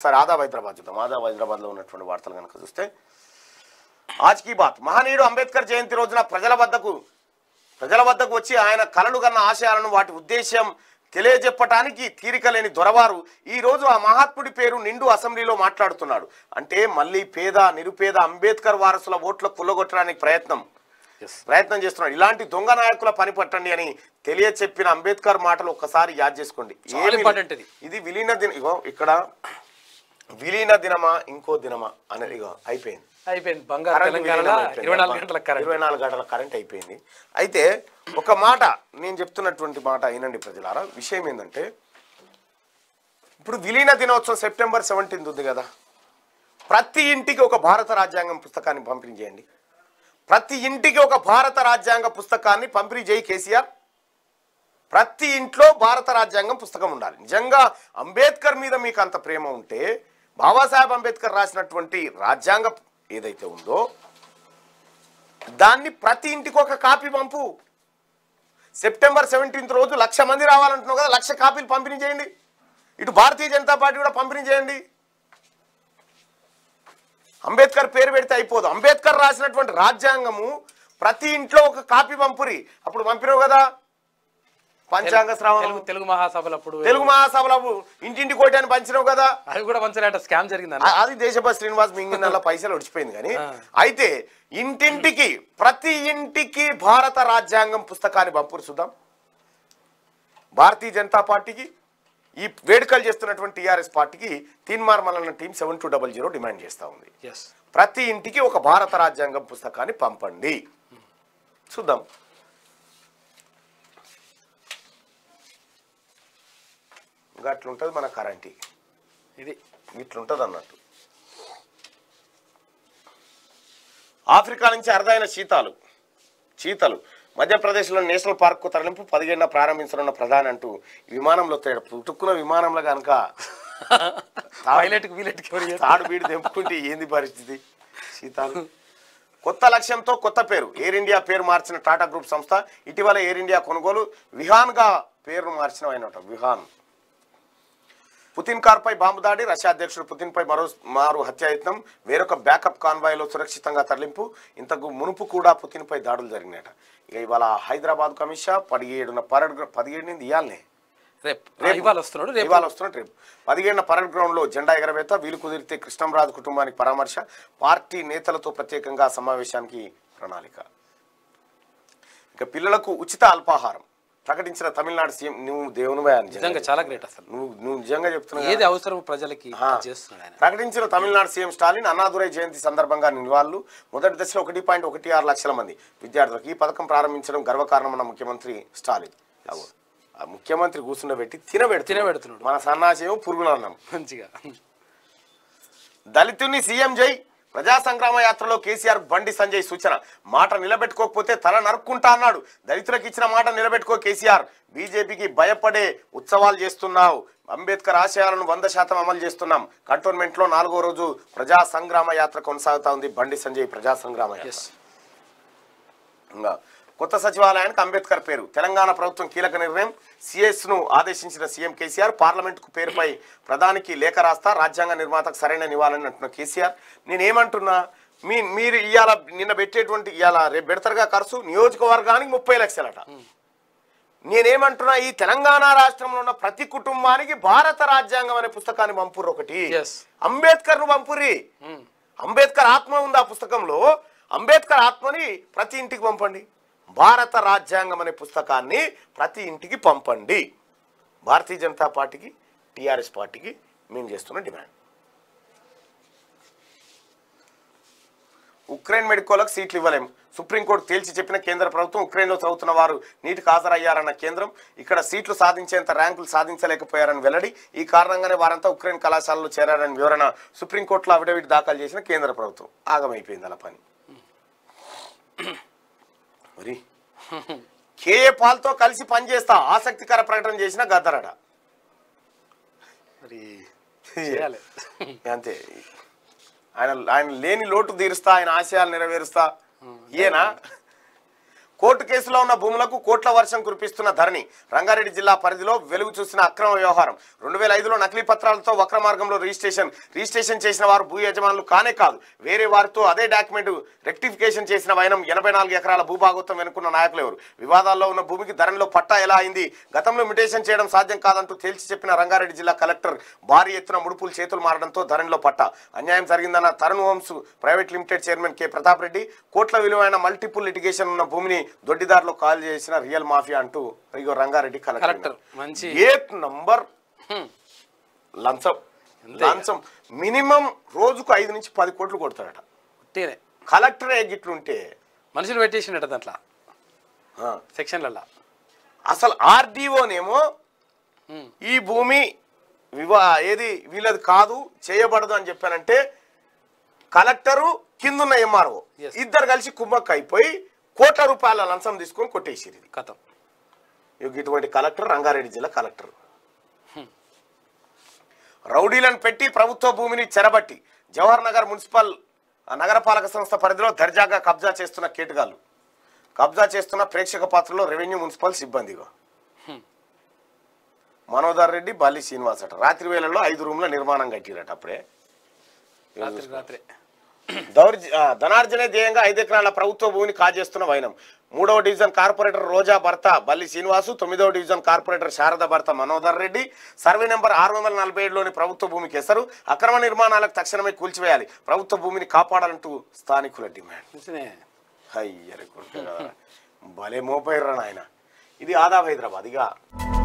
సరే ఆదాబ్ హైదరాబాద్ చూద్దాం ఆదాబ్ హైదరాబాద్లో ఉన్నటువంటి వార్తలు కనుక చూస్తే ఆజ్ కీ బాత్ మహనీయుడు అంబేద్కర్ జయంతి రోజున ప్రజల వద్దకు ప్రజల వద్దకు వచ్చి ఆయన కలలు కన్న ఆశయాలను వాటి ఉద్దేశ్యం తెలియజెప్పటానికి తీరిక లేని దొరవారు ఈ రోజు ఆ మహాత్ముడి పేరు నిండు అసెంబ్లీలో మాట్లాడుతున్నాడు అంటే మళ్ళీ పేద నిరుపేద అంబేద్కర్ వారసుల ఓట్ల కుల్లగొట్టడానికి ప్రయత్నం ప్రయత్నం చేస్తున్నాడు ఇలాంటి దొంగ నాయకుల పని పట్టండి అని తెలియచెప్పిన అంబేద్కర్ మాటలు ఒక్కసారి యాద్ చేసుకోండి చాలా ఏమీ important ఇది. ఇది విలీన దిన ఇగో ఇక్కడ విలీన దినమా ఇంకో దినమా అనేది ఇగో అయిపోయింది అయిపోయింది బంగారు కరెంట్ తెలంగాణలో విలీనం అయిపోయింది. ఇరవై నాలుగు గంటల కరెంట్ ఇరవై నాలుగు గంటల కరెంట్ అయిపోయింది అయితే ఒక మాట నేను చెప్తున్నటువంటి మాట అయినండి ప్రజలారా విషయం ఏంటంటే ఇప్పుడు విలీన దినోత్సవం సెప్టెంబర్ సెవెంటీన్త్ ఉంది కదా ప్రతి ఇంటికి ఒక భారత రాజ్యాంగం పుస్తకాన్ని పంపిణీ చేయండి ప్రతి ఇంటికి ఒక భారత రాజ్యాంగ పుస్తకాన్ని పంపిణీ చేయి కేసీఆర్ ప్రతి ఇంట్లో భారత రాజ్యాంగం పుస్తకం ఉండాలి నిజంగా అంబేద్కర్ మీద మీకు అంత ప్రేమ ఉంటే బాబాసాహెబ్ అంబేద్కర్ రాసినటువంటి రాజ్యాంగం ఏదైతే ఉందో దాన్ని ప్రతి ఇంటికి ఒక కాపీ పంపు సెప్టెంబర్ సెవెంటీన్త్ రోజు లక్ష మంది రావాలంటున్నావు కదా లక్ష కాపీలు పంపిణీ చేయండి ఇటు భారతీయ జనతా పార్టీ కూడా పంపిణీ చేయండి అంబేద్కర్ పేరు పెడితే అయిపోదు అంబేద్కర్ రాసినటువంటి రాజ్యాంగము ప్రతి ఇంట్లో ఒక కాపీ పంపురి అప్పుడు పంపినావు కదా పంచాంగ శ్రావణం తెలుగు తెలుగు మహాసభలు అప్పుడు తెలుగు మహాసభలకు ఇంటింటి కోటాన్ని పంచినావు కదా అవి కూడా మంచిగా స్కామ్ జరిగింది ఆ- అది దేశభా శ్రీనివాస్ మింగిన పైసలు ఒడిచిపోయింది కానీ ఆ. అయితే ఇంటింటికి ప్రతి ఇంటికి భారత రాజ్యాంగం పుస్తకాన్ని పంపురు చూద్దాం భారతీయ జనతా పార్టీకి ఈ వేడుకలు చేస్తున్నటువంటి టీఆర్ఎస్ పార్టీకి Teenmar Mallanna team seven two double zero demand చేస్తూ ఉంది ఎస్ ప్రతి ఇంటికి ఒక భారత రాజ్యాంగం పుస్తకాన్ని పంపండి చూద్దాం ఇంకా అట్లుంటుంది మన కరెంటీ ఇది ఇట్లుంటుంది అన్నట్టు ఆఫ్రికా నుంచి అరుదైన చీతాలు చీతలు మధ్యప్రదేశ్లో నేషనల్ పార్క్ తరలింపు పదిహేడున ప్రారంభించనున్న ప్రధాని అంటూ విమానంలో తేడు పుట్టుకున్న విమానంలో కనుక పైలట్ కి వీలెట్ కి ఎవరు చేస్తారు? తాడు బీడు తెంపుకుంటే ఏంది పరిస్థితి సీతాలు కొత్త లక్ష్యంతో కొత్త పేరు ఎయిర్ ఇండియా పేరు మార్చిన టాటా గ్రూప్ సంస్థ ఇటీవల ఎయిర్ ఇండియా కొనుగోలు విహాన్గా పేరును మార్చిన ఆయనట విహాన్ పుతిన్ కార్పై బాంబు దాడి రష్యా అధ్యక్షుడు పుతిన్పై మరో మారు హత్యాయత్నం వేరొక బ్యాకప్ కాన్వాయ్లో సురక్షితంగా తరలింపు ఇంతకు మునుపు కూడా పుతిన్పై దాడులు జరిగినాయట ఇక ఇవాళ హైదరాబాద్ కమిషా పదిహేడున పరేడ్ గ్రౌ- పదిహేడు నుండి ఇయాలనే రేపు రేపు. ఇవాళ వస్తున్నాడు రేపు ఇవాళ వస్తున్నట్టు రేపు పదిహేడున పరేడ్ గ్రౌండ్ లో జెండా ఎగరవేత వీలు కుదిరితే కృష్ణంరాజు కుటుంబానికి పరామర్శ పార్టీ నేతలతో ప్రత్యేకంగా సమావేశానికి ప్రణాళిక ఇక పిల్లలకు ఉచిత అల్పాహారం ప్రకటించిన తమిళనాడు సీఎం నువ్వు దేవునివే అని నిజంగా చాలా గ్రేట్ అసలు నువ్వు నువ్వు నిజంగా చెప్తున్నావు ఏది అవసరం ప్రజలకి ఆ. అది చేస్తున్నాడు ఆయన ప్రకటించిన తమిళనాడు సీఎం స్టాలిన్ అన్నాదురై జయంతి సందర్భంగా నివాళులు మొదటి దశలో ఒకటి పాయింట్ ఒకటి ఆరు లక్షల మంది విద్యార్థులకు ఈ పథకం ప్రారంభించడం గర్వకారణమన్న ముఖ్యమంత్రి స్టాలిన్ అగో, ఆ ముఖ్యమంత్రి కూర్చుండబెట్టి తినబెడుతున్నాడు తినబెడుతున్నాడు. మన సన్నాసేమో పురుగులు అన్నాం మంచిగా దళితుని సీఎం జై ప్రజా సంగ్రామ యాత్రలో కేసీఆర్ బండి సంజయ్ సూచన మాట నిలబెట్టుకోకపోతే తల నరుక్కుంటా అన్నాడు దళితులకు ఇచ్చిన మాట నిలబెట్టుకో కేసీఆర్ బీజేపీకి భయపడే ఉత్సవాలు చేస్తున్నావు అంబేద్కర్ ఆశయాలను వంద శాతం అమలు చేస్తున్నాం కంటోన్మెంట్ లో నాలుగో రోజు ప్రజా సంగ్రామ యాత్ర కొనసాగుతా ఉంది బండి సంజయ్ ప్రజా సంగ్రామ యాత్ర ఎస్ ఇంకా కొత్త సచివాలయానికి అంబేద్కర్ పేరు తెలంగాణ ప్రభుత్వం కీలక నిర్ణయం సిఎస్ ను ఆదేశించిన సీఎం కేసీఆర్ పార్లమెంటుకు పేరుపై ప్రధానికి లేఖ రాస్తా రాజ్యాంగ నిర్మాతకు సరైన నివాళని అంటున్న కేసీఆర్ నేనేమంటున్నా మీ మీరు ఇవాళ నిన్న పెట్టేటువంటి ఇవాళ రేపు పెడతారుగా ఖర్చు నియోజకవర్గానికి ముప్పై లక్షలట నేనేమంటున్నా ఈ తెలంగాణ రాష్ట్రంలో ఉన్న ప్రతి కుటుంబానికి భారత రాజ్యాంగం అనే పుస్తకాన్ని పంపురు ఒకటి Yes. అంబేద్కర్ ను పంపురి అంబేద్కర్ ఆత్మ ఉంది ఆ పుస్తకంలో అంబేద్కర్ ఆత్మని ప్రతి ఇంటికి పంపండి భారత రాజ్యాంగం అనే పుస్తకాన్ని ప్రతి ఇంటికి పంపండి భారతీయ జనతా పార్టీకి టీఆర్ఎస్ పార్టీకి మేము చేస్తున్న డిమాండ్ ఉక్రెయిన్ మెడికోలకు సీట్లు ఇవ్వలేం సుప్రీంకోర్టు తేల్చి చెప్పిన కేంద్ర ప్రభుత్వం ఉక్రెయిన్లో చదువుతున్న వారు నీటికి హాజరయ్యారన్న కేంద్రం ఇక్కడ సీట్లు సాధించేంత ర్యాంకులు సాధించలేకపోయారని వెల్లడి ఈ కారణంగానే వారంతా ఉక్రెయిన్ కళాశాలలో చేరారని వివరణ సుప్రీంకోర్టులో అఫిడవిట్ దాఖలు చేసిన కేంద్ర ప్రభుత్వం ఆగమైపోయింది అలా పని మరి కేఏ పాల్తో కలిసి పనిచేస్తా ఆసక్తికర ప్రకటన చేసిన గద్దరట మరి చేయాలి అంతే ఆయన ఆయన లేని లోటు తీరుస్తా ఆయన ఆశయాలు నెరవేరుస్తా ఈయన కోర్టు కేసులో ఉన్న భూములకు కోట్ల వర్షం కురిపిస్తున్న ధరణి రంగారెడ్డి జిల్లా పరిధిలో వెలుగు చూసిన అక్రమ వ్యవహారం రెండు వేల ఐదులో నకిలీ పత్రాలతో వక్ర మార్గంలో రిజిస్ట్రేషన్ రిజిస్ట్రేషన్ చేసిన వారు భూ యజమానులు కానే కాదు వేరే వారితో అదే డాక్యుమెంట్ రెక్టిఫికేషన్ చేసిన వైనం ఎనభై నాలుగు ఎకరాల భూభాగోత్వం వెనుకున్న నాయకులు ఎవరు వివాదాల్లో ఉన్న భూమికి ధరణిలో పట్టా ఎలా అయింది గతంలో మిటేషన్ చేయడం సాధ్యం కాదంటూ తేల్చి చెప్పిన రంగారెడ్డి జిల్లా కలెక్టర్ భారీ ఎత్తున ముడుపులు చేతులు మారడంతో ధరణిలో పట్టా అన్యాయం జరిగిందన్న Tarun homes private limited chairman K Pratap Reddy కోట్ల విలువైన మల్టిపుల్ లిటిగేషన్ ఉన్న భూమిని దొడ్డిదారిలో కాల్ చేసిన రియల్ మాఫియా అంటూ ఇగో రంగారెడ్డి కలెక్టర్ కలెక్టర్ మంచి ఏట్ నంబర్ హ్మ్. లంచం లంచం మినిమం రోజుకు ఐదు నుంచి పది కోట్లు కొడతాడట ఉట్టినే కలెక్టర్ గిట్లుంటే మనుషులు పెట్టేసిండట దాంట్లో ఆ, సెక్షన్లలో అసలు ఆర్డీఓనేమో ఈ భూమి వివా ఏది వీళ్ళది కాదు చేయబడదు అని చెప్పానంటే కలెక్టరు కిందున్న ఎంఆర్ఓ Yes. ఇద్దరు కలిసి కుమ్మక్క అయిపోయి కోట్ల రూపాయల లంచం తీసుకొని కొట్టేసిరు ఇది కథం ఇగో ఇటువంటి కలెక్టర్ రంగారెడ్డి జిల్లా కలెక్టర్ రౌడీలను పెట్టి ప్రభుత్వ భూమిని చెరబట్టి జవహర్ నగర్ మున్సిపల్ ఆ, నగరపాలక సంస్థ పరిధిలో దర్జాగా కబ్జా చేస్తున్న కేటుగాళ్ళు కబ్జా చేస్తున్న ప్రేక్షక పాత్రలో రెవెన్యూ మున్సిపల్ సిబ్బందిగా మనోదర్ రెడ్డి బల్లి శ్రీనివాస్ అట రాత్రి వేళల్లో ఐదు రూమ్ల నిర్మాణం కట్టిరట అప్పుడే రాత్రి రాత్రి దౌర్జ ఆ, ధనార్జనే ధ్యేయంగా ఐదు ఎకరాల ప్రభుత్వ భూమిని కాజేస్తున్న వైనం మూడవ డివిజన్ కార్పొరేటర్ రోజా భర్త బల్లి శ్రీనివాసు తొమ్మిదవ డివిజన్ కార్పొరేటర్ శారద భర్త మనోదర్ రెడ్డి సర్వే నెంబర్ ఆరు వందల నలభై ఏడులోని ప్రభుత్వ భూమికి ఎసరు అక్రమ నిర్మాణాలకు తక్షణమే కూల్చివేయాలి ప్రభుత్వ భూమిని కాపాడాలంటూ స్థానికుల డిమాండ్ నిజమే అయ్యరే కొడుకు భలే మోపైర్రా నాయన ఇది ఆదాబ్ హైదరాబాద్ ఇక